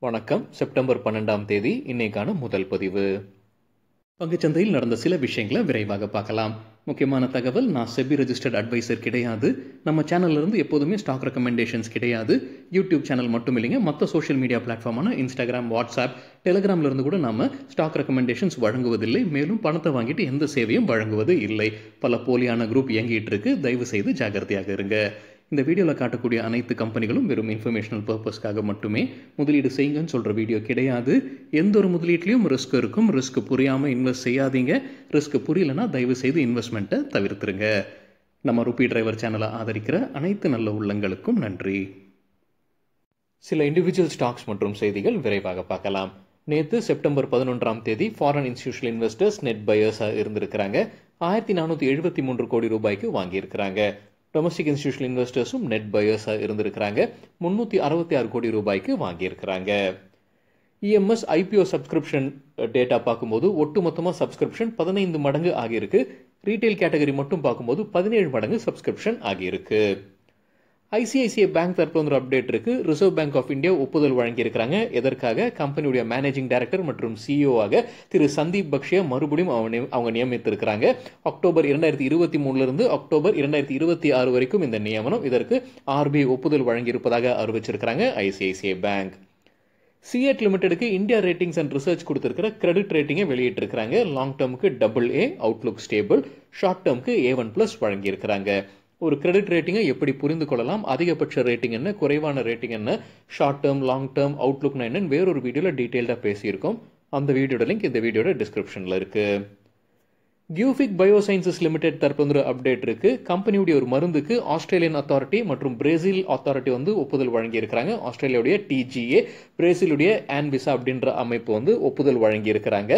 வணக்கம் செப்டம்பர் பன்னெண்டாம் தேதி இன்னைக்கான முதல் பதிவு பங்குச்சந்தையில் நடந்த சில விஷயங்களை விரைவாக பார்க்கலாம் முக்கியமான தகவல் நான் செபி ரெஜிஸ்டர்ட் அட்வைசர் கிடையாது நம்ம சேனல்ல இருந்து எப்போதுமே ஸ்டாக் ரெக்கமெண்டேஷன்ஸ் கிடையாது யூடியூப் சேனல் மட்டும் இல்லைங்க மற்ற சோஷியல் மீடியா பிளாட்ஃபார்மான இன்ஸ்டாகிராம் வாட்ஸ்அப் டெலிகிராம்ல இருந்து கூட நாம ஸ்டாக் ரெக்கமெண்டேஷன்ஸ் வழங்குவதில்லை மேலும் பணத்தை வாங்கிட்டு எந்த சேவையும் வழங்குவது இல்லை பல போலியான குரூப் இயங்கிட்டு இருக்கு தயவு செய்து ஜாகிரதையாக இருங்க இந்த வீடியோவில் காட்டக்கூடிய அனைத்து கம்பெனிகளும் வெறும் இன்ஃபர்மேஷனல் பர்பஸ்க்காக மட்டுமே முதலீடு செய்யுங்கன்னு சொல்கிற வீடியோ கிடையாது எந்த ஒரு முதலீட்லையும் ரிஸ்க் இருக்கும் ரிஸ்க் புரியாமல் இன்வெஸ்ட் செய்யாதீங்க ரிஸ்க் புரியலனா தயவு செய்து இன்வெஸ்ட்மெண்ட்டை தவிர்த்துருங்க நம்ம ருபி டிரைவர் சேனலை ஆதரிக்கிற அனைத்து நல்ல உள்ளங்களுக்கும் நன்றி சில இண்டிவிஜுவல் ஸ்டாக்ஸ் மற்றும் செய்திகள் விரைவாக பார்க்கலாம் நேற்று செப்டம்பர் பதினொன்றாம் தேதி ஃபாரின் இன்ஸ்டியூஷனல் இன்வெஸ்டர்ஸ் நெட் பையர்ஸாக இருந்திருக்கிறாங்க ஆயிரத்தி நானூற்றி எழுபத்தி மூன்று கோடி ரூபாய்க்கு வாங்கியிருக்கிறாங்க டொமஸ்டிக் இன்ஸ்டியூஷனல் இன்வெஸ்டர்ஸும் நெட் பையர்ஸாக இருந்திருக்கிறாங்க முந்நூற்றி அறுபத்தி ஆறு கோடி ரூபாய்க்கு வாங்கியிருக்கிறாங்க இஎம்எஸ் ஐபிஓ சப்ஸ்கிரிப்ஷன் டேட்டா பார்க்கும்போது ஒட்டுமொத்தமாக சப்ஸ்கிரிப்ஷன் பதினைந்து மடங்கு ஆகியிருக்கு ரீட்டைல் கேட்டகரி மட்டும் பார்க்கும்போது பதினேழு மடங்கு சப்ஸ்கிரிப்ஷன் ஆகியிருக்கு ஐசிஐசிஐ பேங்க் தரப்புல ஒரு அப்டேட் இருக்கு ரிசர்வ் பேங்க் ஆஃப் இந்தியா ஒப்புதல் வழங்கியிருக்கிறாங்க எதற்காக கம்பெனியுடைய மேனேஜிங் டைரக்டர் மற்றும் சிஇஓவாக திரு சந்தீப் பக்ஷியை மறுபடியும் அவங்க நியமித்திருக்கிறாங்க அக்டோபர் இரண்டாயிரத்தி இருபத்தி மூணுல இருந்து அக்டோபர் இரண்டாயிரத்தி இருபத்தி ஆறு வரைக்கும் இந்த நியமனம் இதற்கு ஆர்பிஐ ஒப்புதல் வழங்கியிருப்பதாக அறிவிச்சிருக்கிறாங்க ஐசிஐசிஐ பேங்க் சிஎட் லிமிடெடுக்கு இந்தியா ரேட்டிங்ஸ் அண்ட் ரிசர்ச் கொடுத்திருக்கிற கிரெடிட் ரேட்டிங்கை வெளியிட்டிருக்கிறாங்க லாங் டேர்முக்கு double A outlook stable short டேர்முக்கு ஏ ஒன் பிளஸ் வழங்கியிருக்கிறாங்க ஒரு கிரெடிட் ரேட்டிங்கை எப்படி புரிந்து கொள்ளலாம் அதிகபட்ச ரேட்டிங் என்ன குறைவான ரேட்டிங் என்ன short term long term outlook என்னன்னு வேறொரு வீடியோவில் டீட்டெயில்டாக பேசியிருக்கோம் அந்த வீடியோட லிங்க் இந்த வீடியோட டிஸ்கிரிப்ஷனில் இருக்கு கியூஃபிக் பயோசைன்சஸ் லிமிடெட் தரப்பு வந்து அப்டேட் இருக்கு கம்பெனியுடைய ஒரு மருந்துக்கு ஆஸ்திரேலியன் அத்தாரிட்டி மற்றும் பிரேசில் அத்தாரிட்டி வந்து ஒப்புதல் வழங்கியிருக்கிறாங்க ஆஸ்திரேலியாவுடைய டிஜிஏ பிரேசிலுடைய ஆன்விசா அப்படின்ற அமைப்பு வந்து ஒப்புதல் வழங்கியிருக்கிறாங்க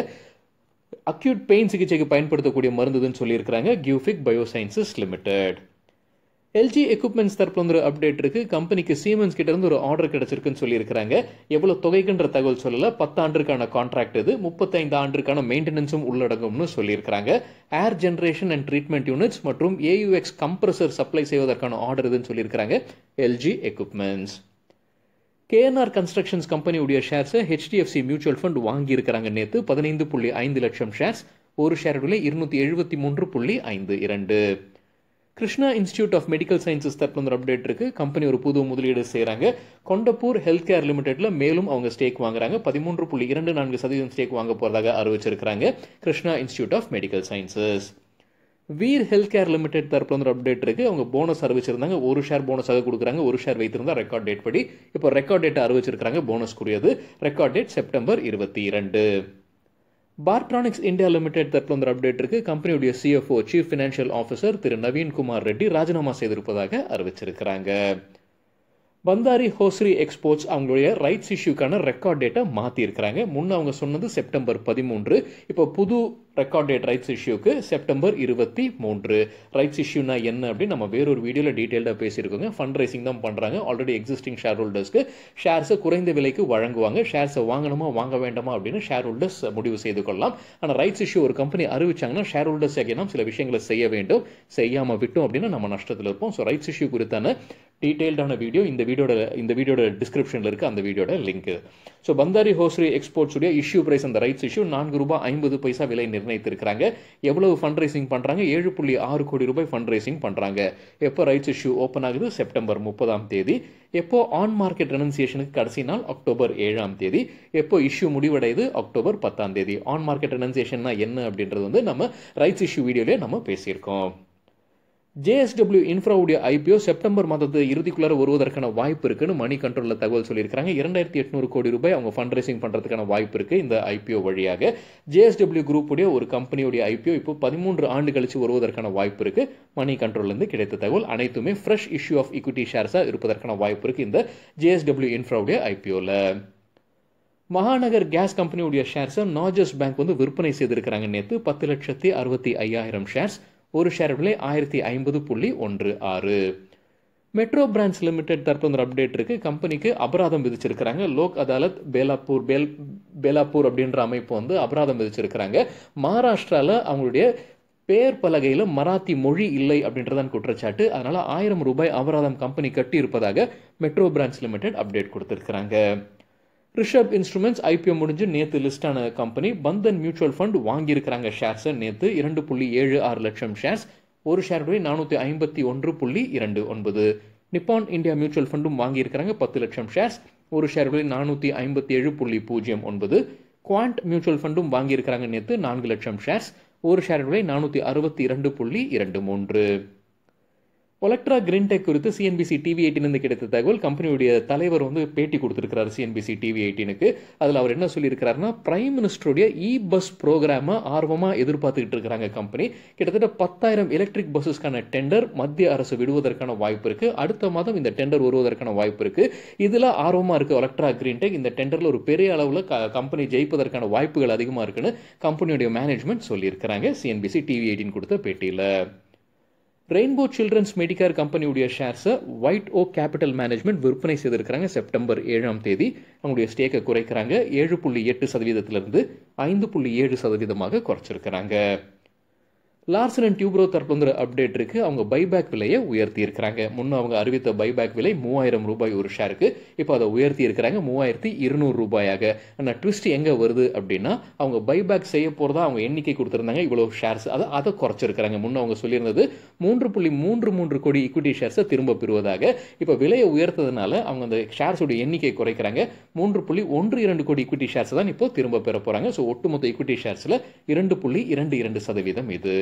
அக்யூட் பெயின் சிகிச்சைக்கு பயன்படுத்தக்கூடிய மருந்துன்னு சொல்லியிருக்கிறாங்க கியூஃபிக் பயோசைன்சஸ் லிமிடெட் எல்ஜி எக்யூப்மெண்ட்ஸ் தரப்புல வந்து ஒரு அப்டேட் இருக்கு கம்பெனிக்கு சீமன்ஸ் கிட்ட இருந்து ஒரு ஆர்டர் கிடைச்சிருக்குன்னு சொல்லியிருக்காங்க எவ்வளவு தொகைக்குன்ற தகவல் சொல்லல பத்து ஆண்டுக்கான கான்ட்ராக்ட் இது முப்பத்தைந்து ஆண்டுக்கான மெயின்டெனன்ஸும் உள்ளடங்கும்னு சொல்லியிருக்காங்க air generation and treatment units மற்றும் ஏயுஎக்ஸ் கம்ப்ரஸர் சப்ளை செய்வதற்கான ஆர்டர் இதுன்னு சொல்லியிருக்காங்க எல்ஜி எக்யூப்மெண்ட்ஸ் கேஎன்ஆர் கன்ஸ்ட்ரக்ஷன்ஸ் கம்பெனியுடைய ஷேர்ஸை ஹெச்டிஎஃப்சி மியூச்சுவல் ஃபண்ட் வாங்கியிருக்கிறாங்க நேற்று பதினைந்து புள்ளி ஐந்து லட்சம் ஷேர்ஸ் ஒரு ஷேர் விலை இருநூத்தி எழுபத்தி மூன்று புள்ளி ஐந்து இரண்டு Krishna institute of medical sciences தரப்பு ஒரு அப்டேட் இருக்கு கம்பெனி ஒரு புது முதலீடு செய்கிறாங்க கொண்டப்பூர் ஹெல்த் கேர் லிமிடெட்ல மேலும் அவங்க ஸ்டேக் வாங்குறாங்க பதிமூன்று புள்ளி இரண்டு நான்கு சதவீதம் ஸ்டேக் வாங்க போறதாக அறிவிச்சிருக்காங்க Krishna institute of medical sciences Veer health care limited தரப்புல வந்து அப்டேட் இருக்கு அவங்க போனஸ் அறிவிச்சிருந்தாங்க ஒரு ஷேர் போனஸாக கொடுக்குறாங்க ஒரு ஷேர் வைத்திருந்தா ரெக்கார்ட் டேட் படி இப்போ ரெக்கார்ட் டேட் அறிவிச்சிருக்காங்க போனஸ்க்குரியது ரெக்கார்ட் டேட் செப்டம்பர் இருபத்தி இரண்டு பார்ட்ரானிக்ஸ் இந்தியா லிமிடெட் தரப்புல வந்து அப்டேட் இருக்கு கம்பெனியுடைய சிஎஃப்ஓ சீஃப் ஃபினான்ஷியல் ஆஃபீஸர் திரு நவீன் குமார் ரெட்டி ராஜினாமா செய்திருப்பதாக அறிவிச்சிருக்கிறாங்க பந்தாரி ஹோஸ்ரி எக்ஸ்போர்ட்ஸ் அவங்களுடைய ரைட்ஸ் இஷ்யூக்கான ரெக்கார்ட் டேட்டை மாற்றிருக்கிறாங்க முன்ன அவங்க சொன்னது செப்டம்பர் பதிமூன்று இப்போ புது ரெக்கார்ட் டேட் ரைட்ஸ் இஷ்யூக்கு செப்டம்பர் இருபத்தி மூன்று ரைட்ஸ் இஷ்யூனா என்ன அப்படின்னு நம்ம வேறொரு வீடியோவில் டீட்டெயில்டாக பேசியிருக்கோங்க ஃபண்ட் ரைசிங் தான் பண்ணுறாங்க ஆல்ரெடி எக்ஸிஸ்டிங் ஷேர் ஹோல்டர்ஸ்க்கு ஷேர்ஸை குறைந்த விலைக்கு வழங்குவாங்க ஷேர்ஸை வாங்கணுமா வாங்க வேண்டாமா அப்படின்னு ஷேர் ஹோல்டர்ஸ் முடிவு செய்து கொள்ளலாம் ஆனால் ரைட்ஸ் இஷ்யூ ஒரு கம்பெனி அறிவிச்சாங்கன்னா ஷேர் ஹோல்டர்ஸ் நாம் சில விஷயங்களை செய்ய வேண்டும் செய்யாமல் விட்டோம் அப்படின்னா நம்ம நஷ்டத்தில் இருப்போம் ஸோ ரைட்ஸ் இஷ்யூ குறித்தான டீட்டெயில்டான வீடியோ இந்த வீடியோட இந்த வீடியோட டிஸ்கிரிப்ஷனில் இருக்குது அந்த வீடியோட லிங்க் ஸோ பந்தாரி ஹோஸ்ரி எக்ஸ்போர்ட்ஸுடைய இஷ்யூ பிரைஸ் அந்த ரைட்ஸ் இஷ்யூ நான்கு ரூபாய் ஐம்பது பைசா விலை நிர்ணயித்திருக்கிறாங்க எவ்வளவு ஃபண்ட் ரைசிங் பண்ணுறாங்க ஏழு புள்ளி ஆறு கோடி ரூபாய் ஃபண்ட் ரைசிங் பண்ணுறாங்க எப்போ ரைட்ஸ் இஷ்யூ ஓப்பன் ஆகுது செப்டம்பர் முப்பதாம் தேதி எப்போ ஆன் மார்க்கெட் ரெனன்சியேஷனுக்கு கடைசி நாள் அக்டோபர் ஏழாம் தேதி எப்போ இஷ்யூ முடிவடையுது அக்டோபர் பத்தாம் தேதி ஆன் மார்க்கெட் ரெனன்சியேஷன்னா என்ன அப்படின்றது வந்து நம்ம ரைட்ஸ் இஷ்யூ வீடியோலேயே நம்ம பேசியிருக்கோம் ஜேஎஸ்டபிள்யூ இன்ஃப்ராவுடைய ஐபிஓ செப்டம்பர் மாதத்து இறுதிக்குள்ளார வருவதற்கான வாய்ப்பு இருக்குன்னு மணி கண்ட்ரோலில் தகவல் சொல்லியிருக்காங்க இரண்டாயிரத்தி எட்நூறு கோடி ரூபாய் அவங்க ஃபண்ட் ரைசிங் பண்ணுறதுக்கான வாய்ப்பு இருக்கு இந்த ஐபிஓ வழியாக ஜேஎஸ்டபிள்யூ குரூப்புடைய ஒரு கம்பெனியுடைய ஐபிஓ இப்போ பதிமூன்று ஆண்டு கழிச்சு வருவதற்கான வாய்ப்பு இருக்கு மணி கண்ட்ரோல்லேருந்து கிடைத்த தகவல் அனைத்துமே ஃப்ரெஷ் இஷ்யூ ஆஃப் இக்விட்டி ஷேர்ஸாக இருப்பதற்கான வாய்ப்பு இருக்கு இந்த ஜேஎஸ்டபிள்யூ இன்ஃப்ராவுடைய ஐபிஓவில் மகாநகர் கேஸ் கம்பெனியுடைய ஷேர்ஸை நாஜஸ் பேங்க் வந்து விற்பனை செய்திருக்கிறாங்க நேற்று பத்து லட்சத்தி அறுபத்தி ஐயாயிரம் ஷேர்ஸ் ஒரு ஷேர் விலை ஆயிரத்தி ஐம்பது புள்ளி ஒன்று ஆறு மெட்ரோ பிரான்ச் லிமிடெட் தரப்பு அப்டேட் இருக்கு கம்பெனிக்கு அபராதம் விதிச்சிருக்கிறாங்க லோக் அதாலத் பேலாப்பூர் பேல் பேலாப்பூர் அப்படின்ற அமைப்பு வந்து அபராதம் விதிச்சிருக்கிறாங்க மகாராஷ்டிராவில் அவங்களுடைய பேர் பலகையில் மராத்தி மொழி இல்லை அப்படின்றதான் குற்றச்சாட்டு அதனால ஆயிரம் ரூபாய் அபராதம் கம்பெனி கட்டி இருப்பதாக மெட்ரோ பிரான்ச் லிமிடெட் அப்டேட் கொடுத்திருக்கிறாங்க ரிஷப் இன்ஸ்ட்ருமெண்ட்ஸ் ஐபிஓ முடிஞ்சு நேற்று லிஸ்ட் ஆன கம்பெனி பந்தன் மியூச்சுவல் ஃபண்ட் வாங்கியிருக்கிறாங்க ஷேர்ஸை நேற்று இரண்டு புள்ளி ஏழு ஆறு லட்சம் ஷேர்ஸ் ஒரு ஷேர் விலை நானூற்றி ஐம்பத்தி ஒன்று புள்ளி இரண்டு ஒன்பது நிப்பான் இந்தியா மியூச்சுவல் ஃபண்டும் வாங்கியிருக்கிறாங்க பத்து லட்சம் ஷேர்ஸ் ஒரு ஷேர் விலை நானூற்றி ஐம்பத்தி ஏழு புள்ளி பூஜ்ஜியம் ஒன்பது குவாண்ட் மியூச்சுவல் ஃபண்டும் வாங்கியிருக்கிறாங்க நேற்று நான்கு லட்சம் ஷேர்ஸ் ஒரு ஷேர் விலை நானூற்றி அறுபத்தி இரண்டு புள்ளி இரண்டு மூன்று ஒலக்ட்ரா கிரீன்டெக் குறித்து சிஎன்பிசி டிவி எயிட்டிலிருந்து கிடைத்த தகவல் கம்பெனியுடைய தலைவர் வந்து பேட்டி கொடுத்துருக்கிறார் சிஎன்பிசி டிவி எயிட்டீனுக்கு அதில் அவர் என்ன சொல்லியிருக்கிறாருன்னா பிரைம் மினிஸ்டருடைய இ பஸ் ப்ரோக்ராமை ஆர்வமாக எதிர்பார்த்துக்கிட்டு இருக்கிறாங்க கம்பெனி கிட்டத்தட்ட பத்தாயிரம் எலக்ட்ரிக் பஸ்ஸஸ்க்கான டெண்டர் மத்திய அரசு விடுவதற்கான வாய்ப்பு இருக்கு அடுத்த மாதம் இந்த டெண்டர் வருவதற்கான வாய்ப்பு இருக்கு இதில் ஆர்வமாக இருக்கு ஒலக்ட்ரா கிரீன்டெக் இந்த டெண்டரில் ஒரு பெரிய அளவில் கம்பெனி ஜெயிப்பதற்கான வாய்ப்புகள் அதிகமாக இருக்குன்னு கம்பெனியுடைய மேனேஜ்மெண்ட் சொல்லியிருக்கிறாங்க சிஎன்பிசி டிவி எயிட்டின் கொடுத்த பேட்டியில் ரெயின்போ சில்ட்ரன்ஸ் மெடிக்கேர் கம்பெனியுடைய ஷேர்ஸை ஒயிட் ஓ கேபிட்டல் மேனேஜ்மெண்ட் விற்பனை செய்திருக்கிறாங்க செப்டம்பர் ஏழாம் தேதி அவங்களுடைய ஸ்டேக்கை குறைக்கிறாங்க ஏழு புள்ளி எட்டு சதவீதத்திலிருந்து ஐந்து புள்ளி ஏழு சதவீதமாக குறைச்சிருக்கிறாங்க லார்சன் அண்ட் டியூப்ரோ தரப்புல அப்டேட் இருக்கு அவங்க பைபேக் விலையை உயர்த்தி இருக்கிறாங்க முன்ன அவங்க அறிவித்த பைபேக் விலை மூவாயிரம் ரூபாய் ஒரு ஷேருக்கு இப்போ அதை உயர்த்தி இருக்கிறாங்க மூவாயிரத்தி இருநூறு ரூபாயாக ஆனால் ட்விஸ்ட் எங்க வருது அப்படின்னா அவங்க பைபேக் செய்ய போறதா அவங்க எண்ணிக்கை கொடுத்திருந்தாங்க இவ்வளவு ஷேர்ஸ் அதை அதை குறைச்சிருக்கிறாங்க முன்ன அவங்க சொல்லியிருந்தது மூன்று புள்ளி மூன்று மூன்று கோடி ஈக்விட்டி ஷேர்ஸை திரும்ப பெறுவதாக இப்போ விலையை உயர்த்ததுனால அவங்க அந்த ஷேர்ஸோட எண்ணிக்கை குறைக்கிறாங்க மூன்று புள்ளி ஒன்று இரண்டு கோடி ஈக்விட்டி ஷேர்ஸ் தான் இப்போ திரும்ப பெற போறாங்க ஸோ ஒட்டுமொத்த ஈக்விட்டி ஷேர்ஸ்ல இரண்டு புள்ளி இரண்டு இரண்டு சதவீதம் இது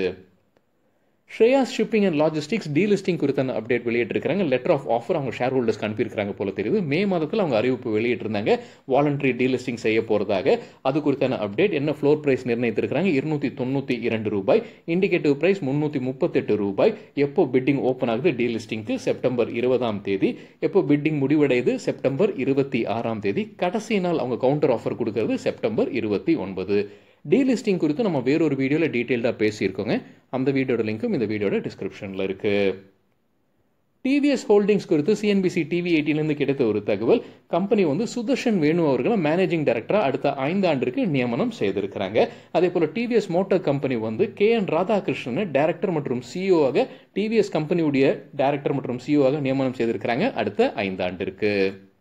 Shreyas shipping and logistics delisting குறித்தான அப்டேட் வெளியிட்டிருக்காங்க லெட்டர் ஆஃப் ஆஃபர் அவங்க ஷேர் ஹோல்டர்ஸ்க்கு அனுப்பியிருக்காங்க போல தெரியுது மே மாதத்தில் அவங்க அறிவிப்பு வெளியிட்டிருந்தாங்க வாலண்டரி டீலிஸ்டிங் செய்ய போறதாக அது குறித்தான அப்டேட் என்ன ஃப்ளோர் பிரைஸ் நிர்ணயித்திருக்காங்க இருநூத்தி தொண்ணூத்தி இரண்டு ரூபாய் இண்டிகேட்டிவ் பிரைஸ் முன்னூத்தி முப்பத்தெட்டு ரூபாய் எப்போ பிட்டிங் ஓப்பன் ஆகுது டீலிஸ்டிங்க்கு செப்டம்பர் இருபதாம் தேதி எப்போ பிட்டிங் முடிவடையுது செப்டம்பர் இருபத்தி ஆறாம் தேதி கடைசி நாள் அவங்க கவுண்டர் ஆஃபர் கொடுக்கறது செப்டம்பர் இருபத்தி ஒன்பது டீலிஸ்டிங் குறித்து நம்ம வேறொரு வீடியோவில் டீட்டெயில்டாக பேசியிருக்கோங்க அந்த வீடியோட லிங்க்கும் இந்த வீடியோட டிஸ்கிரிப்ஷனில் இருக்குது டிவிஎஸ் ஹோல்டிங்ஸ் குறித்து சிஎன்பிசி டிவி எயிட்டிலேருந்து கிடைத்த ஒரு தகவல் கம்பெனி வந்து சுதர்ஷன் வேணு அவர்களை மேனேஜிங் டைரக்டராக அடுத்த ஐந்து ஆண்டிற்கு நியமனம் செய்திருக்கிறாங்க அதே போல் டிவிஎஸ் மோட்டார் கம்பெனி வந்து கே என் ராதாகிருஷ்ணனை டைரக்டர் மற்றும் சிஇஓவாக டிவிஎஸ் கம்பெனியுடைய டைரக்டர் மற்றும் சிஇஓவாக நியமனம் செய்திருக்கிறாங்க அடுத்த ஐந்து ஆண்டிற்கு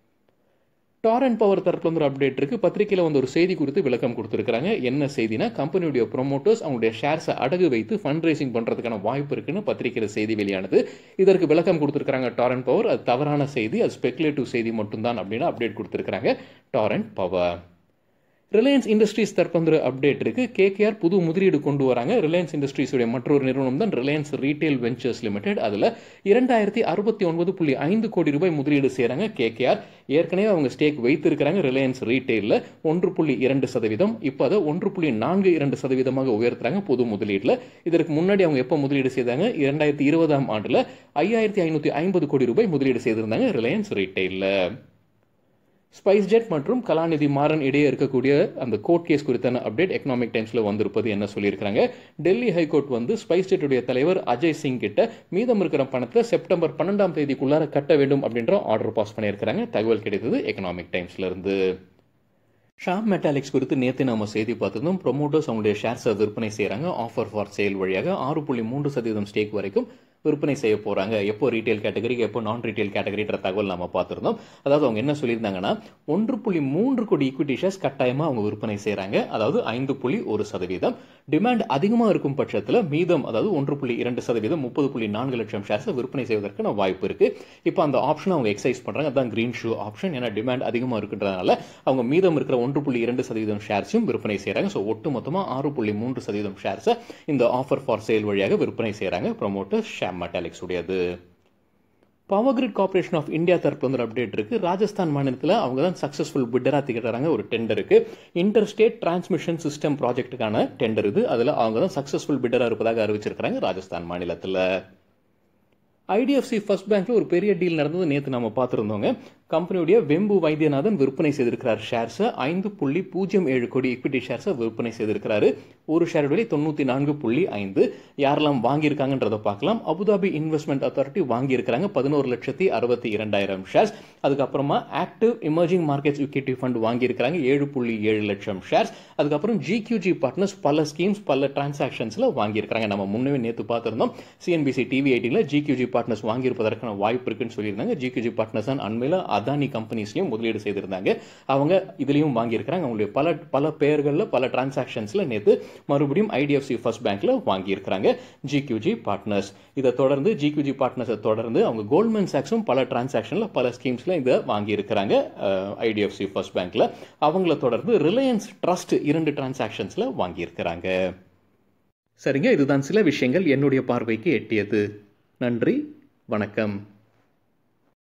டாரன் பவர் தரப்புல வந்து ஒரு அப்டேட் இருக்கு பத்திரிகையில் வந்து ஒரு செய்தி குறித்து விளக்கம் கொடுத்துருக்காங்க என்ன செய்தினா கம்பெனியுடைய ப்ரொமோட்டர்ஸ் அவங்களுடைய ஷேர்ஸை அடகு வைத்து ஃபண்ட் ரைசிங் பண்றதுக்கான வாய்ப்பு இருக்குன்னு பத்திரிகையில் செய்தி வெளியானது இதற்கு விளக்கம் கொடுத்துருக்காங்க டாரன் பவர் அது தவறான செய்தி அது ஸ்பெகுலேட்டிவ் செய்தி மட்டும்தான் அப்படின்னு அப்டேட் கொடுத்துருக்காங்க டாரன் பவர் ரிலையன்ஸ் இண்டஸ்ட்ரீஸ் தரப்பு அப்டேட் இருக்கு கேகேஆர் புது முதலீடு கொண்டு வராங்க ரிலையன்ஸ் இண்டஸ்ட்ரீஸுடைய மற்றொரு நிறுவனம் தான் ரிலையன்ஸ் ரீட்டைல் வெஞ்சர்ஸ் லிமிடெட் அதுல இரண்டாயிரத்தி அறுபத்தி ஒன்பது புள்ளி ஐந்து கோடி ரூபாய் முதலீடு செய்யறாங்க கேகேஆர் ஏற்கனவே அவங்க ஸ்டேக் வைத்திருக்கிறாங்க ரிலையன்ஸ் ரீட்டைல்ல ஒன்று புள்ளி இரண்டு சதவீதம் இப்போ அதை ஒன்று புள்ளி நான்கு இரண்டு சதவீதமாக உயர்த்துறாங்க புது முதலீடுல இதற்கு முன்னாடி அவங்க எப்போ முதலீடு செய்தாங்க இரண்டாயிரத்தி இருபதாம் ஆண்டுல ஐயாயிரத்தி ஐநூத்தி ஐம்பது கோடி ரூபாய் முதலீடு செய்திருந்தாங்க ரிலையன்ஸ் ரீட்டைல்ல ஸ்பைஸ் ஜெட் மற்றும் கலாநிதி மாறன் இடையே இருக்கக்கூடிய அந்த கோர்ட் கேஸ் குறித்தான அப்டேட் எக்கனாமிக் டைம்ஸ்ல வந்திருப்பது என்ன சொல்லியிருக்காங்க டெல்லி ஹைகோர்ட் வந்து ஸ்பைஸ் ஜெட்டுடைய தலைவர் அஜய் சிங் கிட்ட மீதம் இருக்கிற பணத்தை செப்டம்பர் பன்னெண்டாம் தேதிக்குள்ளார கட்ட வேண்டும் அப்படின்ற ஆர்டர் பாஸ் பண்ணியிருக்கிறாங்க தகவல் கிடைத்தது எக்கனாமிக் டைம்ஸ்ல இருந்து ஷாம் மெட்டாலிக்ஸ் குறித்து நேற்று நம்ம செய்தி பார்த்திருந்தோம் ப்ரொமோட்டர்ஸ் அவங்களுடைய ஷேர்ஸை விற்பனை செய்கிறாங்க ஆஃபர் ஃபார் சேல் வழியாக ஆறு புள்ளி மூன்று சதவீதம் ஸ்டேக் வரைக்கும் விற்பனை செய்ய போறாங்க எப்போ ரீட்டைல் கேட்டகரி எப்போ நான் ரீட்டைல் கேட்டகரின்ற தகவல் நம்ம பார்த்துருந்தோம் அதாவது அவங்க என்ன சொல்லியிருந்தாங்கன்னா ஒன்று புள்ளி மூன்று கோடி ஈக்விட்டி ஷேர்ஸ் கட்டாயமா அவங்க விற்பனை செய்யறாங்க அதாவது ஐந்து புள்ளி ஒரு சதவீதம் டிமாண்ட் அதிகமாக இருக்கும் பட்சத்தில் மீதம் அதாவது ஒன்று புள்ளி இரண்டு சதவீதம் முப்பது புள்ளி நான்கு லட்சம் ஷேர்ஸை விற்பனை செய்வதற்கான வாய்ப்பு இருக்கு இப்போ அந்த ஆப்ஷன் அவங்க எக்ஸசைஸ் பண்றாங்க அதான் கிரீன் ஷூ ஆப்ஷன் ஏன்னா டிமாண்ட் அதிகமாக இருக்குன்றதுனால அவங்க மீதம் இருக்கிற ஒன்று புள்ளி இரண்டு சதவீதம் ஷேர்ஸும் விற்பனை செய்யறாங்க ஸோ ஒட்டு மொத்தமாக ஆறு புள்ளி மூன்று சதவீதம் ஷேர்ஸை இந்த ஆஃபர் ஃபார் சேல் வழியாக விற்பனை செய்யறாங்க ப்ரொமோட்டர் ஷேம் மெட்டாலிக்ஸ் உடையது Power Grid Corporation of India தரப்பு வந்து ஒரு அப்டேட் இருக்கு ராஜஸ்தான் மாநிலத்தில் அவங்க தான் சக்சஸ்ஃபுல் பிட்டரா திகழ்றாங்க ஒரு டெண்டருக்கு இன்டர் ஸ்டேட் டிரான்ஸ்மிஷன் சிஸ்டம் ப்ராஜெக்ட்டுக்கான டெண்டர் இது அதில் அவங்க தான் சக்சஸ்ஃபுல் பிட்டரா இருப்பதாக அறிவிச்சிருக்காங்க ராஜஸ்தான் மாநிலத்தில் ஐடிஎஃப்சி ஃபர்ஸ்ட் பேங்க்ல ஒரு பெரிய டீல் நடந்தது நேற்று நம்ம பார்த்துருந்தோங்க கம்பெனியுடைய வெம்பு வைத்தியநாதன் விற்பனை செய்திருக்கிறார் ஷேர்ஸை ஐந்து புள்ளி பூஜ்ஜியம் ஏழு கோடி ஈக்விட்டி ஷேர்ஸை விற்பனை செய்திருக்கிறாரு ஒரு ஷேர் விலை தொண்ணூற்றி நான்கு புள்ளி ஐந்து யாரெல்லாம் வாங்கியிருக்காங்கன்றதை பார்க்கலாம் அபுதாபி இன்வெஸ்ட்மெண்ட் அத்தாரிட்டி வாங்கியிருக்கிறாங்க பதினோரு லட்சத்தி அறுபத்தி இரண்டாயிரம் ஷேர்ஸ் அதுக்கப்புறமா active emerging markets equity fund வாங்கியிருக்கிறாங்க ஏழு புள்ளி ஏழு லட்சம் ஷேர்ஸ் அதுக்கப்புறம் ஜிக்யூஜி பார்ட்னர்ஸ் பல ஸ்கீம்ஸ் பல டிரான்சாக்ஷன்ஸ்ல வாங்கியிருக்கிறாங்க நம்ம முன்னே நேற்று பார்த்துருந்தோம் சிஎன்பிசி டிவி எயிட்டியில் ஜிக்யூஜி பார்ட்னர்ஸ் வாங்கியிருப்பதற்கான வாய்ப்பு இருக்குன்னு சொல்லியிருந்தாங்க ஜிக்யூஜி பார்ட்னர்ஸ் தான் அண்மையில் அதானி கம்பெனிஸ்லையும் முதலீடு செய்திருந்தாங்க அவங்க இதுலேயும் வாங்கியிருக்கிறாங்க அவங்களுடைய பல பல பெயர்களில் பல டிரான்சாக்ஷன்ஸில் நேற்று மறுபடியும் ஐடிஎஃப்சி ஃபர்ஸ்ட் பேங்க்கில் வாங்கியிருக்கிறாங்க ஜிக்யூஜி பார்ட்னர்ஸ் இதை தொடர்ந்து ஜிக்யூஜி பார்ட்னர்ஸை தொடர்ந்து அவங்க கோல்ட்மேன் சாக்ஸும் பல டிரான்சாக்ஷனில் பல ஸ்கீம்ஸில் இதை வாங்கியிருக்கிறாங்க ஐடிஎஃப்சி ஃபர்ஸ்ட் பேங்க்கில் அவங்கள தொடர்ந்து ரிலையன்ஸ் ட்ரஸ்ட் இரண்டு டிரான்சாக்ஷன்ஸில் வாங்கியிருக்கிறாங்க சரிங்க இதுதான் சில விஷயங்கள் என்னுடைய பார்வைக்கு எட்டியது நன்றி வணக்கம்